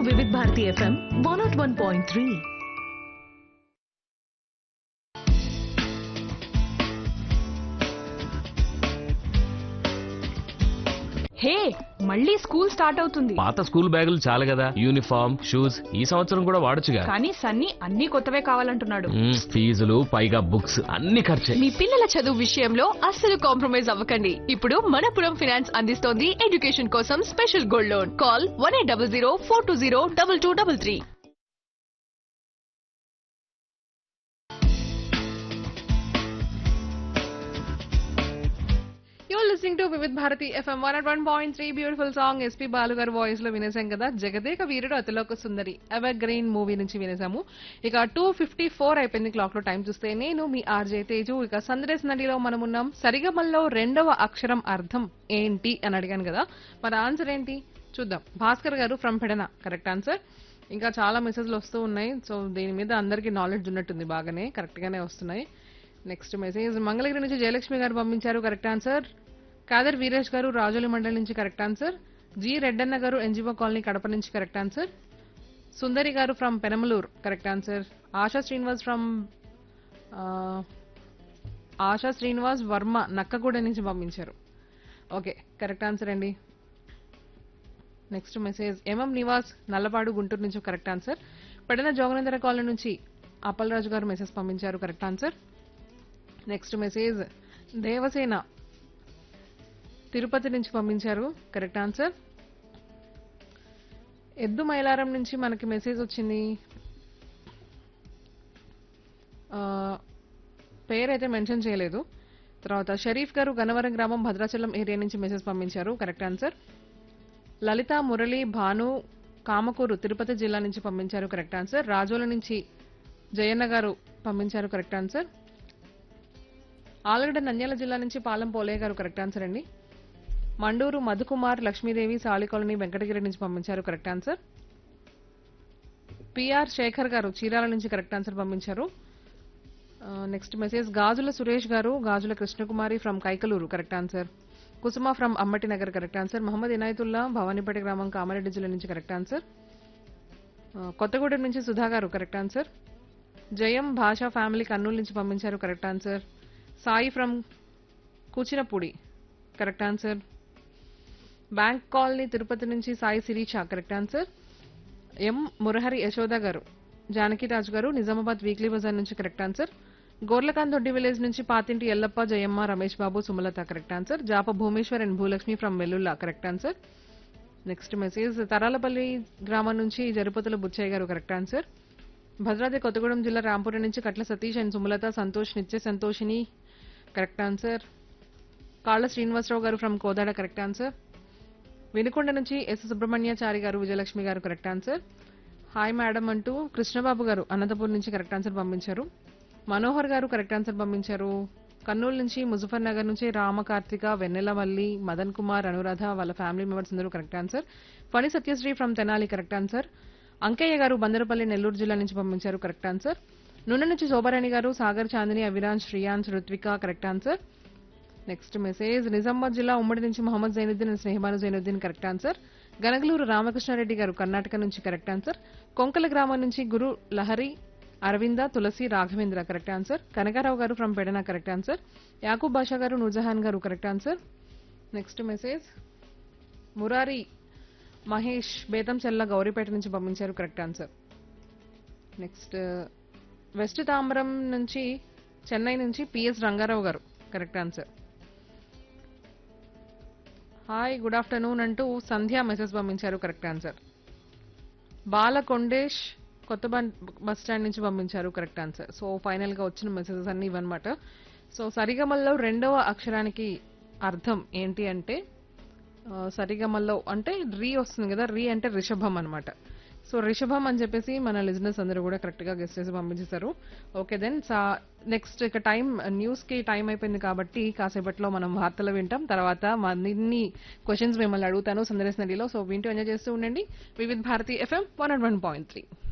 Vividh Bharati FM one naught one point three hey మళ్ళీ school start అవుతుంది పాత స్కూల్ బ్యాగులు చాలు కదా యూనిఫామ్ షూస్ ఈ సంవత్సరం కూడా వాడొచ్చుగా కానీ సన్నీ అన్ని కొత్తవే కావాలంటున్నాడు మ్మ్, ఫీజులు పైగా బుక్స్ అన్ని ఖర్చే మీ పిల్లల చదువు విషయంలో అస్సలు కాంప్రమైజ్ అవ్వకండి ఇప్పుడు మనపురం ఫైనాన్స్ అందిస్తోంది ఎడ్యుకేషన్ కోసం special gold loan call one eight double zero four two zero double two double three you're listening to Vividh Bharati FM one at one point three beautiful song S P Balu గారి వాయిస్ లో వినేసాం కదా Jagadeka Veerudu Athiloka Sundari evergreen movie నుంచి వినేసాము ఇక two fifty four అయిపోయింది clock లో time చూస్తే నేను మీ ఆర్జే తేజు ఇక సందేశ్ నదిలో మనం ఉన్నాం సరిగమల్లో రెండవ అక్షరం అర్థం ఏంటి అని అడిగాను కదా మరి ఆన్సర్ ఏంటి చూద్దాం భాస్కర్ గారు ఫ్రమ్ పెడన కరెక్ట్ ఆన్సర్ ఇంకా చాలా మెసేజ్లు వస్తూ ఉన్నాయి సో దీని మీద అందరికీ నాలెడ్జ్ ఉన్నట్టుంది బాగానే కరెక్ట్ గానే వస్తున్నాయి నెక్స్ట్ మెసేజ్ మంగళగిరి నుంచి జయలక్ష్మి గారు పంపించారు కరెక్ట్ ఆన్సర్ కాదర్ వీరేష్ గారు రాజోలి మండలి నుంచి కరెక్ట్ ఆన్సర్ జి రెడ్డన్న గారు ఎన్జిఓ కాలనీ కడప నుంచి correct answer Sundari garu from Penamaluru correct answer Asha Srinivas from Asha Srinivas Varma Nakkaguda నుంచి పంపించారు ఓకే కరెక్ట్ ఆన్సర్ అండి next message M M Nivas Nallapadu Guntur నుంచి correct answer Pedana Joganendra colony నుంచి అప్పలరాజు గారు మెసేజ్ పంపించారు correct answer next message Devasena Tirupati నుంచి పంపించారు కరెక్ట్ ఆన్సర్ ఎద్దు మైలారం నుంచి మనకి మెసేజ్ వచ్చింది ఆ, పేరైతే మెన్షన్ చేయలేదు తర్వాత షరీఫ్ గారు గన్నవరం గ్రామం భద్రాచలం ఏరియా నుంచి మెసేజ్ పంపించారు కరెక్ట్ ఆన్సర్ లలిత మురళి భాను కామకూరు తిరుపతి జిల్లా నుంచి పంపించారు కరెక్ట్ ఆన్సర్ రాజోల నుంచి జయన్న గారు పంపించారు కరెక్ట్ ఆన్సర్ ఆలగడ్డ నంద్యాల జిల్లా నుంచి పాలెం పోలయ్య గారు కరెక్ట్ ఆన్సర్ అండి మండూరు మధుకుమార్ లక్ష్మీదేవి సాలి కాలనీ వెంకటగిరి నుంచి పంపించారు correct answer PR Shekhar garu Chirala నుంచి కరెక్ట్ ఆన్సర్ పంపించారు next message Gajula Suresh garu Gajula Krishnakumari from Kaikaluru correct answer Kusuma from Ammati Nagar correct answer Mohammed Inayatullah Bhavanipeta గ్రామం కామారెడ్డి జిల్లా నుంచి కరెక్ట్ ఆన్సర్ ఆ, కొత్తగూడెం నుంచి సుధా గారు కరెక్ట్ ఆన్సర్ జయం భాషా ఫ్యామిలీ కర్నూలు నుంచి పంపించారు correct answer Sai from Kuchinapudi correct answer bank colony Tirupati నుంచి Sai Sirisha correct answer M Murahari Yashoda garu Janakiraju గారు నిజామాబాద్ వీక్లీ బజార్ నుంచి కరెక్ట్ ఆన్సర్ గోర్లకాంత్ దొడ్డి విలేజ్ నుంచి Pathinti Yellappa Jayamma Ramesh Babu Sumalatha correct answer Japa Bhumeshwar and Bhulakshmi from Vellulla correct answer next message Tharalapalli గ్రామం నుంచి జరుపతుల బుచ్చయ్య గారు కరెక్ట్ ఆన్సర్ భద్రాద్రి కొత్తగూడెం జిల్లా రాంపురం నుంచి Katla Satish and Sumalatha Santosh Nitya Santoshini correct answer Kalla Srinivasarao garu from Kodada correct answer Vinukonda నుంచి ఎస్ సుబ్రహ్మణ్యాచారి గారు విజయలక్ష్మి గారు కరెక్ట్ ఆన్సర్ హాయ్ మేడం అంటూ కృష్ణబాబు గారు అనంతపూర్ నుంచి కరెక్ట్ ఆన్సర్ పంపించారు మనోహర్ గారు కరెక్ట్ ఆన్సర్ పంపించారు కర్నూలు నుంచి ముజఫర్ నగర్ నుంచి రామకార్తిక వెన్నెలవల్లి మదన్ కుమార్ అనురాధ వాళ్ళ ఫ్యామిలీ మెంబర్స్ అందరూ correct answer Phani Satyasri from Tenali correct answer Ankaiah garu Bandarapalli Nellore జిల్లా నుంచి పంపించారు కరెక్ట్ ఆన్సర్ నున్న నుంచి Shobharani garu Sagar Chandini Aviraj Shreyans Ruthvika correct answer next message Nizamabad జిల్లా ఉమ్మడి నుంచి Mohammed Zainuddin and Snehabanu Zainuddin correct answer Ganagaluru Ramakrishnareddy garu Karnataka నుంచి కరెక్ట్ ఆన్సర్ కొంకల గ్రామం నుంచి Guru Lahari Aravinda Tulasi Raghavendra correct answer Kanakarao garu from Pedana correct answer Yakub Basha garu Noorjahan garu correct answer next message Murari Mahesh Bethamcherla Gouripeta నుంచి పంపించారు correct answer next west Tambaram నుంచి చెన్నై నుంచి PS Rangarao garu correct answer hi good afternoon అంటూ సంధ్య మెసేజ్ పంపించారు కరెక్ట్ ఆన్సర్ బాలకొండేష్ కొత్త బన్- బస్ స్టాండ్ నుంచి పంపించారు కరెక్ట్ ఆన్సర్ సో ఫైనల్ గా వచ్చిన మెసేజెస్ అన్ని ఇవన్నమాట సో సరిగమల్లో రెండవ అక్షరానికి అర్థం ఏంటి అంటే ఆ, సరిగమల్లో అంటే రీ వస్తుంది కదా రీ అంటే రిషభం అన్నమాట సో రిషభం అని చెప్పేసి మన లిజినెస్ అందరూ కూడా కరెక్ట్ గా గెస్ట్ చేసి పంపించేశారు ఓకే దెన్ నెక్స్ట్ ఇక టైం న్యూస్ కి టైం అయిపోయింది కాబట్టి కాసేపట్లో మనం వార్తలు వింటాం తర్వాత మరిన్ని క్వశ్చన్స్ మిమ్మల్ని అడుగుతాను సందర్శనలో సో వింటూ ఎంజాయ్ చేస్తూ ఉండండి Vividh Bharati FM one and one point three